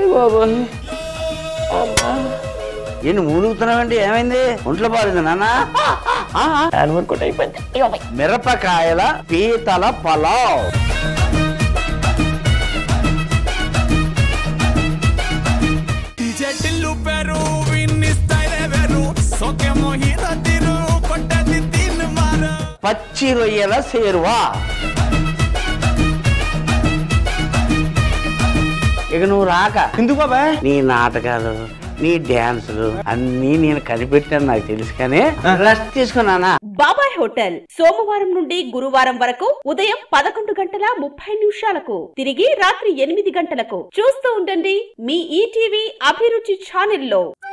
బాబోయ్ అమ్మా ఏంటి మూలుగుతున్నావండి ఏమైంది ఒంట్లో బాగుంది నాన్న యానిమల్ కొట్ట అయిపోయింది అయ్యో అమ్మాయి. మిరపకాయల పీతల పలావ్ DJ టిల్లు పెరు విన్ని స్టైలే వేరు సోకే మోహిత తిరు కొట్టది తిన్ మారు పచ్చి రొయ్యల సేరువా ఇక నువ్వు రాక ఎందుకు బాబాయ్ నీ నాటకాలు నీ డ్యాన్సులు అన్నీ నేను కనిపెట్టాను నాకు తెలుసు కానీ రెస్ట్ తీసుకున్నానా బాబాయ్ హోటల్ సోమవారం నుండి గురువారం వరకు ఉదయం పదకొండు గంటల ముప్పై నిమిషాలకు తిరిగి రాత్రి ఎనిమిది గంటలకు చూస్తూ ఉండండి మీ ఈటీవీ అభిరుచి ఛానల్లో